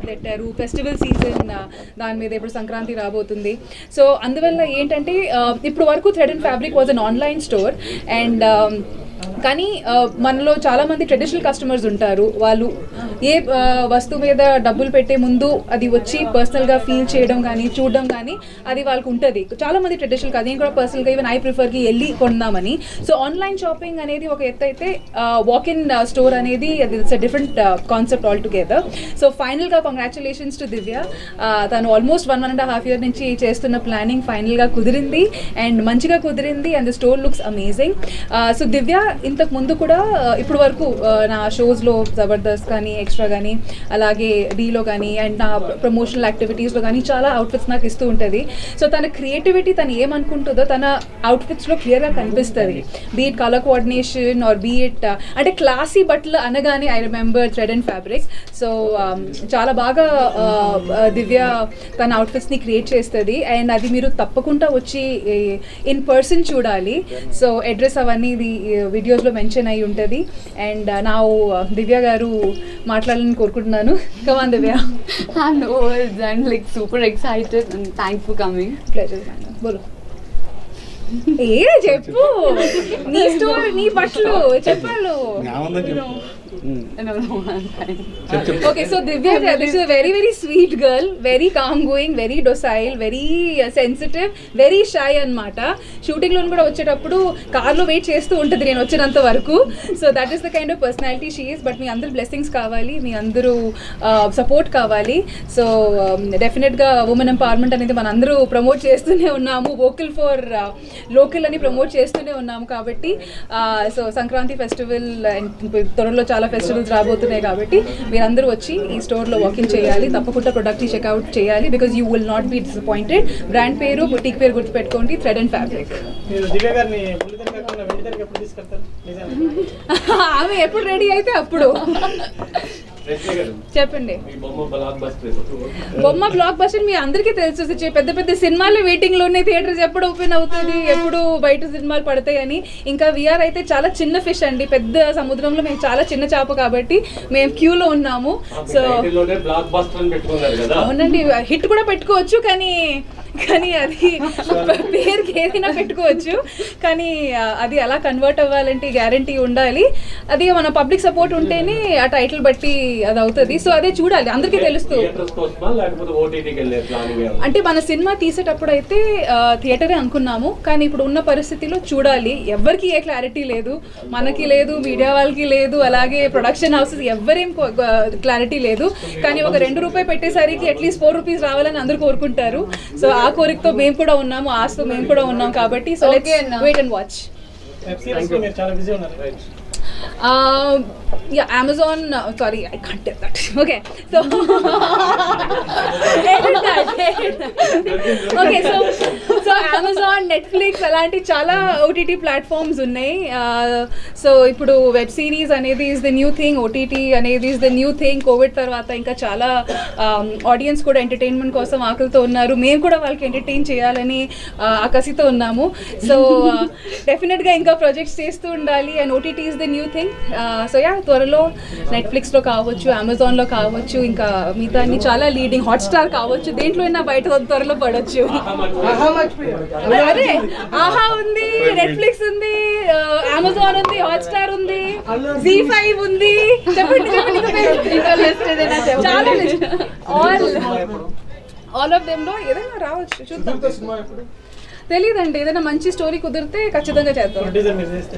పెట్టారు festival season దాని మీద ఇప్పుడు సంక్రాంతి రాబోతుంది సో అందువల్ల ఏంటంటే ఆ, ఇప్పుడు వరకు thread and fabric was an online store and కానీ ఆ, మనలో చాలా మంది ట్రెడిషనల్ కస్టమర్స్ ఉంటారు వాళ్ళు ఏ ఆ, వస్తువు మీద డబ్బులు పెట్టే ముందు అది వచ్చి పర్సనల్గా ఫీల్ చేయడం కానీ చూడడం కానీ అది వాళ్ళకి ఉంటుంది చాలా మంది ట్రెడిషనల్ కాదు నేను కూడా పర్సనల్గా ఈవెన్ ఐ ప్రిఫర్కి వెళ్ళి కొందామని సో ఆన్లైన్ షాపింగ్ అనేది ఒక ఎత్తు అయితే వాక్ ఇన్ స్టోర్ అనేది అది it's different concept all together so ఫైనల్గా కంగ్రాచులేషన్స్ టు దివ్య ఆ, తను almost one one and half year నుంచి చేస్తున్న ప్లానింగ్ ఫైనల్గా కుదిరింది అండ్ మంచిగా కుదిరింది and the store looks amazing so Divya ఇంతకు ముందు కూడా ఆ, ఇప్పుడు వరకు ఆ, నా షోస్లో జబర్దస్త్ కానీ ఎక్స్ట్రా కానీ అలాగే డీలో కానీ అండ్ నా ప్రమోషనల్ యాక్టివిటీస్లో కానీ చాలా అవుట్ఫిట్స్ నాకు ఇస్తూ ఉంటుంది సో తన క్రియేటివిటీ తను ఏమనుకుంటుందో తన అవుట్ఫిట్స్లో క్లియర్గా కనిపిస్తుంది beat colour coordination or beat అంటే క్లాసీ బట్టలు అనగానే I remember thread and fabrics so చాలా బాగా ఆ, ఆ, దివ్య తన అవుట్ఫిట్స్ని క్రియేట్ చేస్తుంది అండ్ అది మీరు తప్పకుండా వచ్చి ఇన్ పర్సన్ చూడాలి సో అడ్రస్ అవన్నీ ఇది వీడియోస్లో మెన్షన్ అయి ఉంటుంది అండ్ నా దివ్య గారు మాట్లాడాలని కోరుకుంటున్నాను come on Divya I'm no words. I'm like super excited and thanks for coming. Pleasure బోలో ఏ చెప్పు నీ స్టోర్ నీ బట్టలు చెప్పాలు No, no, I'm fine. Okay so Divya this is very very sweet girl very calm going very docile very sensitive very shy అనమాట షూటింగ్ లో కూడా వచ్చేటప్పుడు కార్లో వెయిట్ చేస్తూ ఉంటుంది నేను వచ్చినంత వరకు so that is the kind of personality she is but మీ అందరు బ్లెస్సింగ్స్ కావాలి మీ అందరూ సపోర్ట్ కావాలి సో డెఫినెట్గా ఉమెన్ ఎంపవర్మెంట్ అనేది మన అందరూ ప్రమోట్ చేస్తూనే ఉన్నాము వోకల్ ఫర్ లోకల్ అని ప్రమోట్ చేస్తూనే ఉన్నాము కాబట్టి సో సంక్రాంతి ఫెస్టివల్ త్వరలో చాలా ఫెస్టివల్స్ రాబోతున్నాయి కాబట్టి మీరందరూ వచ్చి ఈ స్టోర్లో వాకింగ్ చేయాలి తప్పకుండా ప్రొడక్ట్ని చెక్అవుట్ చేయాలి because you will not be disappointed brand పేరు బుటీక్ పేరు గుర్తుపెట్టుకోండి థ్రెడ్ అండ్ ఫ్యాబ్రిక్ మీరు దివ్య గారిని బుల్లితెర కాకుండా వెండితెరకి ఎప్పుడు తీసుకెళ్తారు నిజంగా ఆమె ఎప్పుడు రెడీ అయితే అప్పుడు చెప్పండి బొమ్మ బ్లాక్ బస్టర్ మీ అందరికీ తెలుసు చి- పెద్ద పెద్ద సినిమాలు వెయిటింగ్ లో ఉన్నాయి థియేటర్స్ ఎప్పుడు ఓపెన్ అవుతుంది ఎప్పుడు బయట సినిమాలు పడతాయి అని ఇంకా విఆర్ అయితే చాలా చిన్న ఫిష్ అండి పెద్ద సముద్రంలో మేము చాలా చిన్న చేప కాబట్టి మేము క్యూలో ఉన్నాము సో బ్లాక్ బస్టర్ అని పెట్టుకున్నారు కదా అవునండి హిట్ కూడా పెట్టుకోవచ్చు కానీ కానీ అది పేరుకి ఏదైనా పెట్టుకోవచ్చు కానీ ఆ, అది అలా కన్వర్ట్ అవ్వాలంటే గ్యారంటీ ఉండాలి అది మన పబ్లిక్ సపోర్ట్ ఉంటేనే ఆ టైటిల్ బట్టి అది అవుతుంది సో అదే చూడాలి అందరికీ తెలుస్తూ థియేటర్స్ కోసమా లేకపోతే ఓటీటీకి వెళ్ళే ప్లానింగ్ అంటే మన సినిమా తీసేటప్పుడు అయితే ఆ, థియేటరే అనుకున్నాము కానీ ఇప్పుడు ఉన్న పరిస్థితిలో చూడాలి ఎవరికి ఏ క్లారిటీ లేదు మనకి లేదు మీడియా వాళ్ళకి లేదు అలాగే ప్రొడక్షన్ హౌసెస్ ఎవరేం క్లారిటీ లేదు కానీ ఒక రెండు రూపాయి పెట్టేసరికి అట్లీస్ట్ ఫోర్ రూపీస్ రావాలని అందరూ కోరుకుంటారు సో ఆ కోరికతో మేము కూడా ఉన్నాము ఆశతో మేము కూడా ఉన్నాం కాబట్టి సో Okay, అన్న. Wait and watch web series లో మీరు చాలా బిజీ ఉన్నారు yeah Amazon sorry I can't tell that okay so okay so so Amazon Netflix అలాంటి చాలా ఓటీటీ ప్లాట్ఫామ్స్ ఉన్నాయి సో ఇప్పుడు వెబ్ సిరీస్ అనేది is the new thing OTT అనేది is the new thing Covid తర్వాత ఇంకా చాలా ఆడియన్స్ కూడా ఎంటర్టైన్మెంట్ కోసం ఆకలితో ఉన్నారు మేము కూడా వాళ్ళకి ఎంటర్టైన్ చేయాలని ఆ, ఆకసితో ఉన్నాము సో డెఫినెట్గా ఇంకా ప్రాజెక్ట్స్ చేస్తూ ఉండాలి and OTT is the new thing so yeah త్వరలో నెట్ఫ్లిక్స్లో కావచ్చు అమెజాన్లో కావచ్చు ఇంకా మిగతా అన్ని చాలా లీడింగ్ హాట్స్టార్ కావచ్చు దేంట్లో అయినా బయట త్వరలో పడవచ్చు అదే ఆహా ఉంది నెట్ఫ్లిక్స్ ఉంది అమెజాన్ ఉంది హాట్స్టార్ ఉంది జీ ఫైవ్ ఉంది చెప్పండి చెప్పండి ఇంకా పేరు. చాలా list all all of them లో ఏదైనా రావచ్చు చూద్దాం తెలియదండి ఏదైనా మంచి స్టోరీ కుదిరితే ఖచ్చితంగా చేద్దాం ప్రొడ్యూసర్ మీరు చేస్తే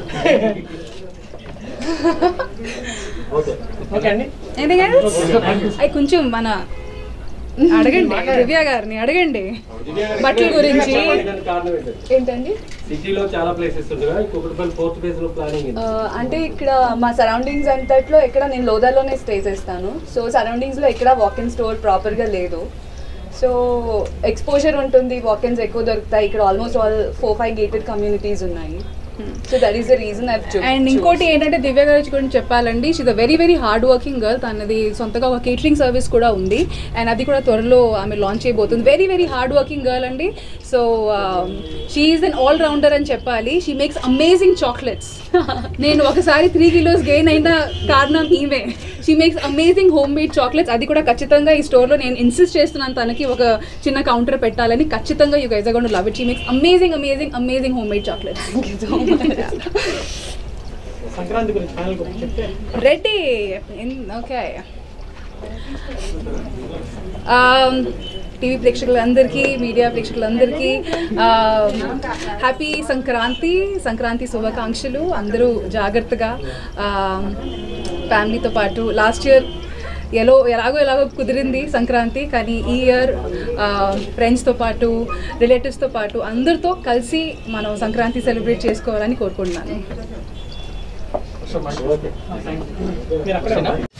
ఓకే అండి ఎందుకంటే అవి కొంచెం మన అడగండి దివ్య గారిని అడగండి బట్టల గురించి ఏంటండి సిటీలో చాలా ప్లేసెస్ ఉంది కదా ఇంకొకటి ఫోర్త్ ఫేజ్ లో ప్లానింగ్ ఆ, అంటే ఇక్కడ మా సరౌండింగ్స్ అంతట్లో ఎక్కడ నేను లోదాలోనే స్టే చేస్తాను సో సరౌండింగ్స్లో ఎక్కడ వాకిన్ స్టోర్ ప్రాపర్గా లేదు సో ఎక్స్పోజర్ ఉంటుంది వాకిన్స్ ఎక్కువ దొరుకుతాయి ఇక్కడ almost all four five gated communities ఉన్నాయి so that is the reason I and ఇంకోటి ఏంటంటే దివ్య గారి గురించి చెప్పాలండి she's a very very hard working girl తనది సొంతగా ఒక కేటరింగ్ సర్వీస్ కూడా ఉంది అండ్ అది కూడా త్వరలో ఆమె లాంచ్ చేయబోతుంది very very hard working girl అండి so she is an all rounder అని చెప్పాలి షీ మేక్స్ అమేజింగ్ చాక్లెట్స్ నేను ఒకసారి త్రీ కిలోస్ గెయిన్ అయిన కారణం ఈమె she makes amazing home made chocolates అది కూడా ఖచ్చితంగా ఈ స్టోర్లో నేను ఇన్సిస్ట్ చేస్తున్నాను తనకి ఒక చిన్న కౌంటర్ పెట్టాలని ఖచ్చితంగా you guys gonna love it she makes amazing amazing amazing home made chocolates Sankranti గురించి ఫైనల్ గురించి చెప్తే రెడీ ఓకే టీవీ ప్రేక్షకులందరికీ మీడియా ప్రేక్షకులందరికీ హ్యాపీ సంక్రాంతి సంక్రాంతి శుభాకాంక్షలు అందరూ జాగ్రత్తగా ఫ్యామిలీతో పాటు లాస్ట్ ఇయర్ ఎలో ఎలాగో ఎలాగో కుదిరింది సంక్రాంతి కానీ ఈ ఇయర్ ఫ్రెండ్స్తో పాటు రిలేటివ్స్తో పాటు అందరితో కలిసి మనం సంక్రాంతి సెలబ్రేట్ చేసుకోవాలని కోరుకుంటున్నాను మీరు అక్కడే ఉన్నారు